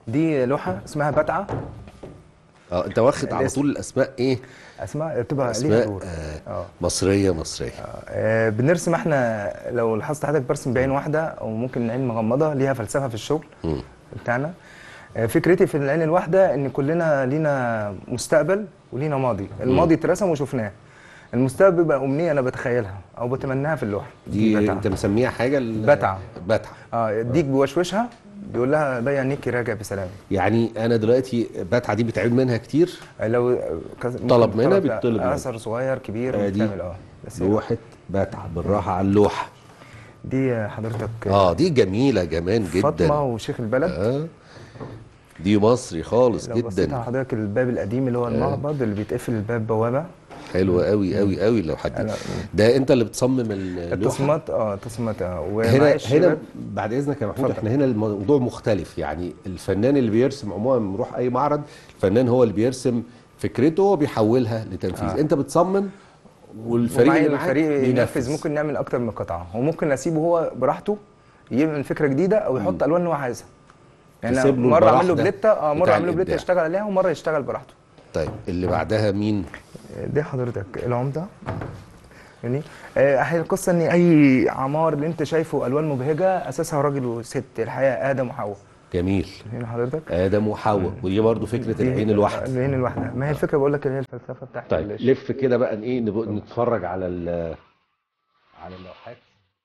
دي لوحه اسمها بتعه اه انت واخد على الاسم. طول الاسماء ايه اسماء بتبقى ليها اسماء دور آه اه مصريه مصريه آه، بنرسم احنا لو لاحظت حضرتك برسم بعين واحده او ممكن عين مغمضه ليها فلسفه في الشغل مم. بتاعنا آه، فكرتي في العين الواحده ان كلنا لينا مستقبل ولينا ماضي الماضي اترسم وشفناه المستقبل بيبقى امنيه انا بتخيلها او بتمناها في اللوحه دي بتعة. انت مسميها حاجه ال- بتعة. بتعه اه ديك بيوشوشها بيقول لها ضيع نيكي راجع بسلام يعني انا دلوقتي بتعه دي بتعمل منها كتير آه، لو كذا- ممكن طلب منها لا، بيطلب منها. اثر صغير كبير آه، دي بتعمل اه بس لوحه بتعه بالراحه على اللوحه دي آه، حضرتك اه دي جميله كمان جدا فاطمه وشيخ البلد اه دي مصري خالص لو بصيت على جدا حضرتك الباب القديم اللي هو المهبط اللي بيتقفل الباب بوابه حلوه قوي قوي قوي لو حد أنا- ده انت اللي بتصمم اللوحه التصميمات اه التصميمات اه هنا ومعايا هنا الشباب بعد اذنك يا محمود اتفضل. احنا هنا الموضوع مختلف يعني الفنان اللي بيرسم عموما لما نروح اي معرض الفنان هو اللي بيرسم فكرته هو بيحولها لتنفيذ آه. انت بتصمم والفريق ومعايا اللي معاك الفريق ينفذ بينفذ ممكن نعمل اكتر من قطعه وممكن اسيبه هو براحته يعمل فكره جديده او يحط الوان اللي هو عايزها يعني تسيب له مره اعمل له البراح ده بليته اه مره بتاع اعمل له بليته الإبداع. يشتغل عليها ومره يشتغل براحته طيب اللي بعدها مين دي حضرتك العمده يعني آه، هي القصه ان اي عمار اللي انت شايفه الوان مبهجه اساسها راجل وست الحياه ادم وحواء جميل هنا حضرتك ادم وحواء ودي برضو فكره دي- العين الواحده العين الواحده ما هي الفكره بقول لك اللي هي الفلسفه بتاعت طيب الش- لف كده بقى ايه نب- نتفرج على ال- على اللوحات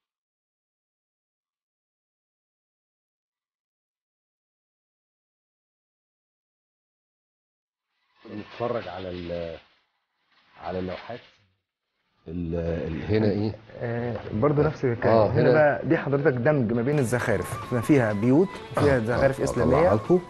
نتفرج على ال على اللوحات ال- ال- هنا ايه آه برضه نفس الكلام آه، هنا هنا- بقى دي حضرتك دمج ما بين الزخارف ما فيها بيوت فيها زخارف اسلاميه لكم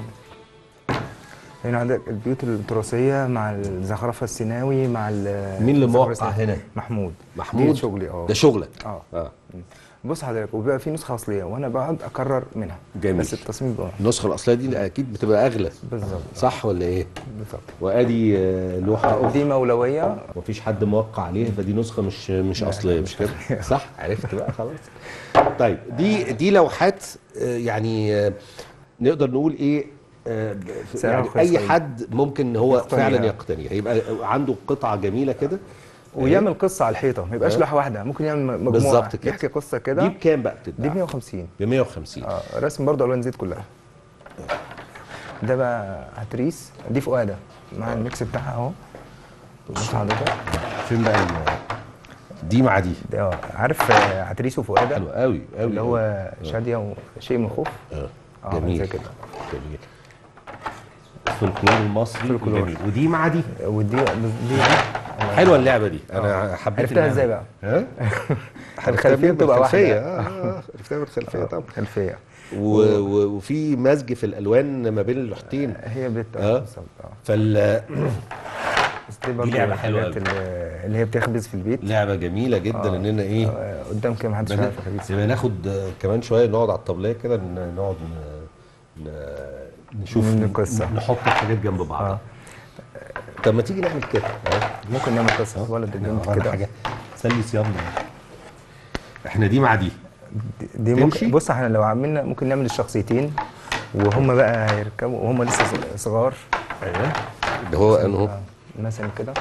هنا عندك البيوت التراثيه مع الزخرفه السيناوي مع ال- مين اللي الزخرفة موقع السيناوي. هنا؟ محمود محمود دي شغلي اه ده شغلك اه اه بص حضرتك وبيبقى في نسخه اصليه وانا بقعد اكرر منها جميل. بس التصميم بقى النسخه الاصليه دي اكيد بتبقى اغلى بالظبط صح ولا ايه بالظبط وادي آه، لوحه اخرى دي مولويه مفيش حد موقع عليها فدي نسخه مش مش اصليه مش كده صح عرفت بقى خلاص طيب دي دي لوحات آه، يعني آه، نقدر نقول ايه آه، ب- سعرها يعني كويس اي أوي. حد ممكن هو يقتنيها. فعلا يقتنيها يبقى عنده قطعه جميله كده ويعمل قصه على الحيطه ما يبقاش آه. لوحه واحده ممكن يعمل مجموعه بالظبط كده. يحكي قصه دي كده بكام بقى دي بتتباع 150 ب 150 اه رسم برضه الوان زيت كلها ده بقى عتريس دي فؤاده مع الميكس بتاعها اهو بص حضرتك فين بقى ال- دي مع دي ده اه عارف آه، عتريس وفؤاده حلو قوي قوي اللي هو شاديه وشيء من الخوف اه اه جميل زي كده جميل الفولكلور المصري فولكلور. جميل ودي مع دي ودي دي حلوه اللعبه دي انا حبيت عرفتها اللعبة. ازاي بقى؟ ها الخلفيه بتبقى بالخلفية، واحده اه آه، عرفتها بالخلفيه طبعا خلفيه و- و- وفي مزج في الالوان ما بين اللوحتين هي بت آه. بالظبط اه فال بس دي برضه لعبة حلوة الحاجات اللي اللي هي بتخبز في البيت لعبه جميله جدا آه. اننا ايه آه، قدام كده محدش بن- عارف الخبيث يبقى ناخد آه، كمان شويه نقعد على الطبليه كده ن- نقعد ن- ن- نشوف من ن- القصة. نحط الحاجات جنب بعض آه. طب ما تيجي نعمل كده اه ممكن نعمل قصه ولد قدام ولا كده حاجه سلي صيامنا احنا دي مع دي دي- دي تمشي؟ ممكن بص احنا لو عملنا ممكن نعمل الشخصيتين وهم بقى هيركبوا وهم لسه صغار ايوه اللي هو انه آه، مثلا كده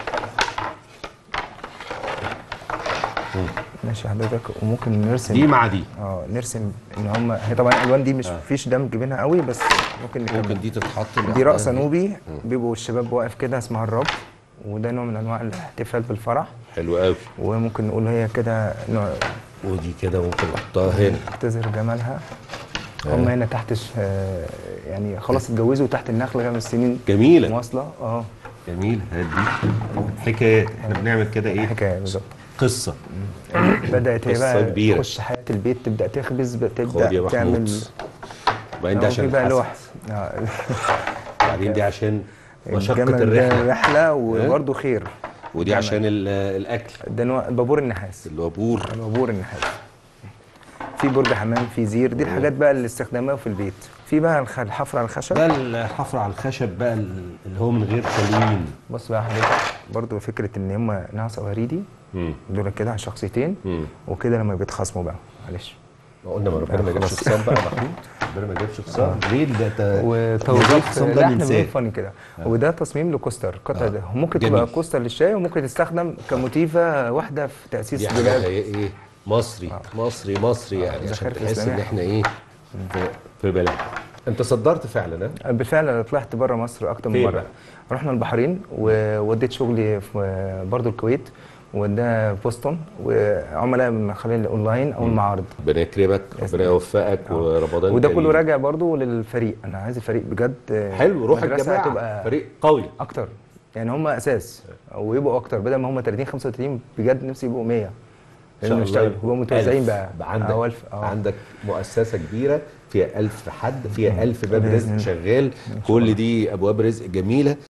ماشي حضرتك وممكن نرسم دي مع دي اه نرسم ان هم هي طبعا الالوان دي مش فيش دمج بينها قوي بس ممكن نكمل ممكن دي تتحط دي لوحدها رقصه نوبي بيبقوا الشباب واقف كده اسمها الرب وده نوع من انواع الاحتفال بالفرح حلو قوي وممكن نقول هي كده نوع ودي كده ممكن نحطها هنا تظهر جمالها هم هنا تحت ش... آه، يعني خلاص اتجوزوا تحت النخل خمس سنين جميله مواصله اه جميل هادي حكايات احنا بنعمل كده ايه حكايه بالظبط قصه بدات هي قصة بقى كبيرة. تخش حياه البيت تبدا تخبز خد يا تبدا محمود تعمل وبعدين ده آه، عشان في بقى الحسد. لوح آه، وبعدين دي عشان مشقه الجمل ده الرحله رحله وبرده خير ودي عشان ال- الاكل ده نوع بابور النحاس الوابور البابور النحاس في برج حمام في زير دي الحاجات بقى اللي استخدمناها في البيت في بقى الخ- الحفر على الخشب ده الحفر على الخشب بقى اللي هو من غير تلوين بص بقى حضرتك برضه فكره ان هم ناس وريدي امم دول كده على شخصيتين امم وكده لما بيتخاصموا بقى معلش ما قلنا ما ربنا ما جابش خلاص. الصيام بقى يا محمود ربنا ما يجيبش خساره ليه ده ت- موضوع وتوظيف الخصام لا ده احنا ننساه فاني كده وده تصميم لكوستر قطع آه. ده ممكن جميل. تبقى كوستر للشاي وممكن تستخدم كموتيفه واحده في تاسيس دي حاجه دولاب ايه إيه؟ مصري مصري مصري يعني عشان زخارف تحس ان إسلامية. احنا ايه في, في بلد انت صدرت فعلا ها؟ بالفعل انا طلعت بره مصر اكتر من فين مره بقى؟ رحنا البحرين ووديت شغلي في برضه الكويت وده بوسطن وعملاء من خلال الاونلاين او المعارض ربنا يكرمك ربنا يوفقك ورمضان وده كريم. كله راجع برضه للفريق انا عايز الفريق بجد حلو روح مدرسة الجماعه تبقى فريق قوي اكتر يعني هم اساس ويبقوا اكتر بدل ما هم 30 35 بجد نفسي يبقوا 100 إن شاء الله نشتغل يبقوا يبقوا متوزعين ألف. بقى عندك أو ألف اه عندك مؤسسه كبيره فيها ألف حد فيها ألف باب بإذن رزق الله. شغال كل دي ابواب رزق جميله